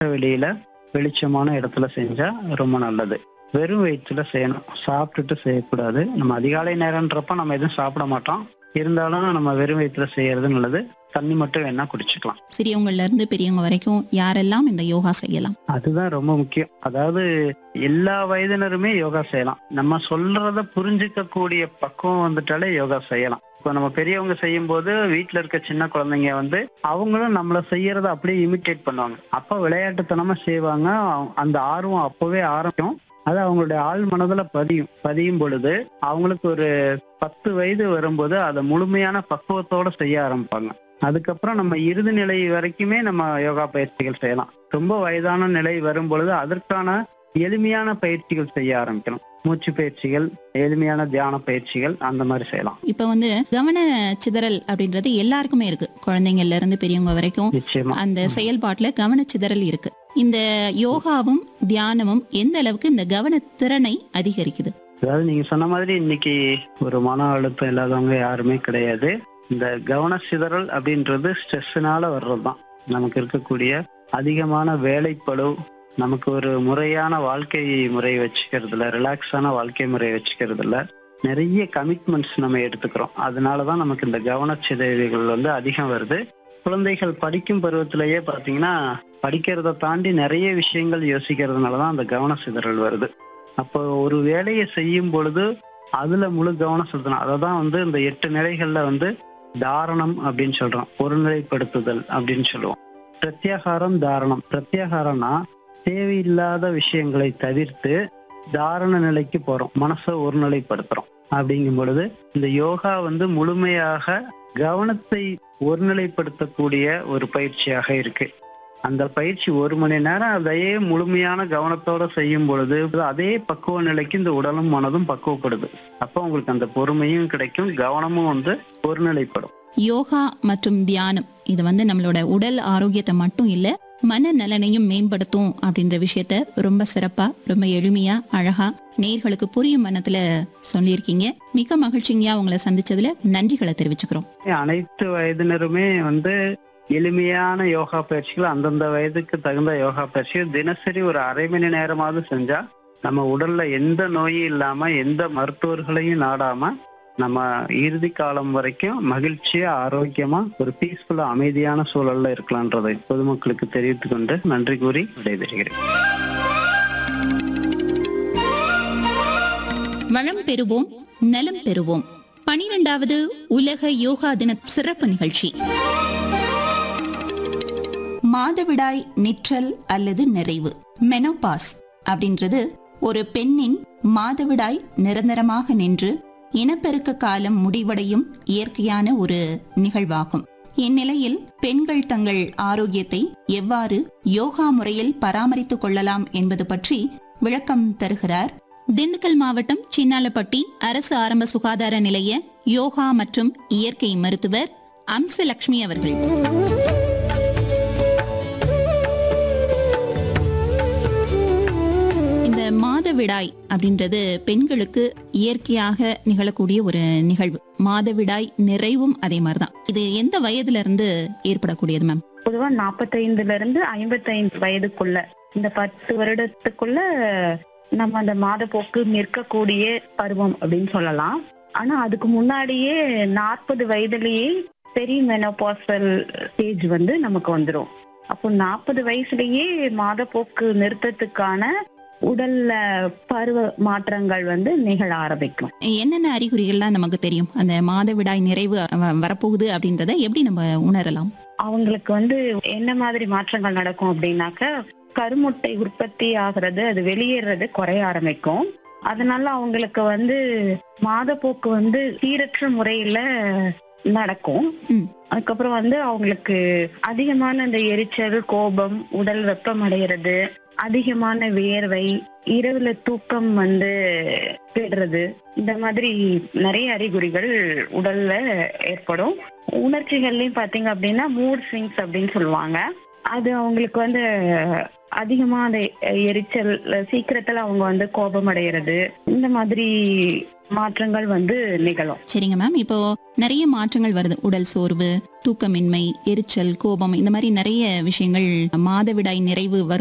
வெளியில வெளிச்சமான இடத்துல செஞ்சா ரொம்ப நல்லது வெறும் வயிற்றுல செய்யணும் சாப்பிட்டுட்டு செய்யக்கூடாது நம்ம அதிகாலை நேரம்ன்றப்ப நம்ம எதுவும் சாப்பிட மாட்டோம் இருந்தாலும் நம்ம வெறும் வயிற்றுல செய்யறது நல்லது தண்ணி மட்டும் வேணா குடிச்சுக்கலாம் சிறியவங்கள்ல இருந்து பெரியவங்க வரைக்கும் யாரெல்லாம் இந்த யோகா செய்யலாம் அதுதான் ரொம்ப முக்கியம் அதாவது எல்லா வயதினருமே யோகா செய்யலாம் நம்ம சொல்றத புரிஞ்சுக்க கூடிய பக்குவம் வந்துட்டாலே யோகா செய்யலாம் இப்போ நம்ம பெரியவங்க செய்யும் போது வீட்டுல இருக்க சின்ன குழந்தைங்க வந்து அவங்களும் நம்மள செய்யறத அப்படியே இமிட்டேட் பண்ணுவாங்க அப்ப விளையாட்டுத்தனமா செய்வாங்க அவ- அந்த ஆர்வம் அப்பவே ஆரம்பிக்கும் அது அவங்களுடைய ஆள் மனதுல பதியும் பதியும் பொழுது அவங்களுக்கு ஒரு பத்து வயது வரும்போது அதை முழுமையான பக்குவத்தோட செய்ய ஆரம்பிப்பாங்க அதுக்கப்புறம் நம்ம இறுதி நிலை வரைக்குமே நம்ம யோகா பயிற்சிகள் செய்யலாம் ரொம்ப வயதான நிலை வரும் பொழுது அதற்கான எளிமையான பயிற்சிகள் செய்ய ஆரம்பிக்கணும் மூச்சு பயிற்சிகள் எளிமையான தியான பயிற்சிகள் அந்த மாதிரி செய்யலாம் இப்ப வந்து கவன சிதறல் அப்படின்றது எல்லாருக்குமே இருக்கு குழந்தைங்கள்ல இருந்து பெரியவங்க வரைக்கும் நிச்சயமா அந்த செயல்பாட்டுல கவன சிதறல் இருக்கு இந்த யோகாவும் தியானமும் எந்த அளவுக்கு இந்த கவன திறனை அதிகரிக்குது அதாவது நீங்க சொன்ன மாதிரி இன்னைக்கு ஒரு மன அழுத்தம் இல்லாதவங்க யாருமே கிடையாது இந்த கவன சிதறல் அப்படின்றது ஸ்ட்ரெஸ்னால வர்றதுதான் நமக்கு இருக்கக்கூடிய அதிகமான வேலைப்பளு நமக்கு ஒரு முறையான வாழ்க்கை முறை வச்சுக்கிறதுல ரிலாக்ஸான வாழ்க்கை முறை வச்சுக்கிறதுல நிறைய கமிட்மெண்ட்ஸ் நம்ம எடுத்துக்கிறோம் அதனாலதான் நமக்கு இந்த கவனச்சிதைவுகள் வந்து அதிகம் வருது குழந்தைகள் படிக்கும் பருவத்திலேயே பாத்தீங்கன்னா படிக்கிறத தாண்டி நிறைய விஷயங்கள் யோசிக்கிறதுனாலதான் அந்த கவன சிதறல் வருது அப்போ ஒரு வேலையை செய்யும் பொழுது அதுல முழு கவனம் செலுத்தணும் அதை தான் வந்து இந்த எட்டு நிலைகள்ல வந்து தாரணம் அப்படின்னு சொல்றோம் ஒருநிலைப்படுத்துதல் அப்படின்னு சொல்லுவோம் பிரத்யாகாரம் தாரணம் பிரத்யாகாரம்னா தேவையில்லாத விஷயங்களை தவிர்த்து தாரண நிலைக்கு போறோம் மனசை ஒருநிலைப்படுத்துறோம் அப்படிங்கும் பொழுது இந்த யோகா வந்து முழுமையாக கவனத்தை ஒருநிலைப்படுத்தக்கூடிய ஒரு பயிற்சியாக இருக்கு அந்த பயிற்சி ஒரு மணி நேரம் அதையே முழுமையான கவனத்தோட செய்யும் பொழுது அதே பக்குவ நிலைக்கு இந்த உடலும் மனதும் பக்குவப்படுது அப்போ உங்களுக்கு அந்த பொறுமையும் கிடைக்கும் கவனமும் வந்து ஒருநிலைப்படும் யோகா மற்றும் தியானம் இது வந்து நம்மளோட உடல் ஆரோக்கியத்தை மட்டும் இல்ல மன நலனையும் மேம்படுத்தும் அப்படின்ற விஷயத்த ரொம்ப சிறப்பா ரொம்ப எளிமையா அழகா நேர்களுக்கு புரியும் மனத்துல சொல்லியிருக்கீங்க மிக்க மகிழ்ச்சிங்கயா உங்களை சந்திச்சதுல நன்றிகளை தெரிவிச்சுக்கிறோம் அனைத்து வயதினருமே வந்து எளிமையான யோகா பயிற்சிகள் அந்தந்த வயதுக்கு தகுந்த யோகா பயிற்சிகள் தினசரி ஒரு அரை மணி நேரமாவது செஞ்சா நம்ம உடல்ல எந்த நோயும் இல்லாம எந்த மருத்துவர்களையும் நாடாம நம்ம இறுதி காலம் வரைக்கும் மகிழ்ச்சியா ஆரோக்கியமா ஒரு பீஸ்ஃபுல்லா அமைதியான சூழல்ல இருக்கலான்றதை பொதுமக்களுக்கு தெரிவித்துக் கொண்டு நன்றி கூறி விடைபெறுகிறேன் வளம் பெறுவோம் நலம் பெறுவோம் பனிரெண்டாவது உலக யோகா தின சிறப்பு நிகழ்ச்சி மாதவிடாய் நிற்றல் அல்லது நிறைவு மெனோபாஸ் அப்படின்றது ஒரு பெண்ணின் மாதவிடாய் நிரந்தரமாக நின்று இனப்பெருக்க காலம் முடிவடையும் இயற்கையான ஒரு நிகழ்வாகும் இந்நிலையில் பெண்கள் தங்கள் ஆரோக்கியத்தை எவ்வாறு யோகா முறையில் பராமரித்துக் கொள்ளலாம் என்பது பற்றி விளக்கம் தருகிறார் திண்டுக்கல் மாவட்டம் சின்னாலப்பட்டி அரசு ஆரம்ப சுகாதார நிலைய யோகா மற்றும் இயற்கை மருத்துவர் அம்சலட்சுமி அவர்கள் இந்த மாதவிடாய் அப்படின்றது பெண்களுக்கு இயற்கையாக நிகழக்கூடிய ஒரு நிகழ்வு மாதவிடாய் நிறைவும் அதே மாதிரிதான் இது எந்த வயதுல இருந்து ஏற்படக்கூடியது மேம் பொதுவா நாற்பத்தைந்துல இருந்து ஐம்பத்தைந்து வயதுக்குள்ள இந்த பத்து வருடத்துக்குள்ள நம்ம அந்த மாதப்போக்கு நிற்கக்கூடிய பருவம் அப்படின்னு சொல்லலாம் ஆனா அதுக்கு முன்னாடியே நாற்பது வயதுலயே பெரிய மெனோபாசல் ஸ்டேஜ் வந்து நமக்கு வந்துரும் அப்போ நாற்பது வயசுலயே மாதப்போக்கு நிறுத்தத்துக்கான உடல்ல பருவ மாற்றங்கள் வந்து நிகழ ஆரம்பிக்கும் என்னென்ன அறிகுறிகள்லாம் நமக்கு தெரியும் அந்த மாதவிடாய் நிறைவு வ- வரப்போகுது அப்படின்றத எப்படி நம்ம உணரலாம் அவங்களுக்கு வந்து என்ன மாதிரி மாற்றங்கள் நடக்கும் அப்படின்னாக்க கருமுட்டை உற்பத்தி ஆகிறது அது வெளியேறது குறைய ஆரம்பிக்கும் அதனால அவங்களுக்கு வந்து மாதப்போக்கு வந்து சீரற்ற முறையில நடக்கும் ம். அதுக்கப்புறம் வந்து அவங்களுக்கு அதிகமான இந்த எரிச்சல் கோபம் உடல் வெப்பம் அடைகிறது அதிகமான வியர்வை இரவுல தூக்கம் வந்து கெடுறது இந்த மாதிரி நிறைய அறிகுறிகள் உடல்ல ஏற்படும் உணர்ச்சிகள்லயும் பாத்தீங்க அப்படின்னா மூட் ஸ்விங்ஸ் அப்படின்னு சொல்லுவாங்க அது அவங்களுக்கு வந்து அதிகமா அந்த எரிச்சல் சீக்கிரத்துல அவங்க வந்து கோபம் அடைகிறது இந்த மாதிரி மாற்றங்கள் வந்து நிகழும் சரிங்க மேம் இப்போ நிறைய மாற்றங்கள் வருது உடல் சோர்வு தூக்கமின்மை எரிச்சல் கோபம் இந்த மாதிரி நிறைய விஷயங்கள் மாதவிடாய் நிறைவு வரும்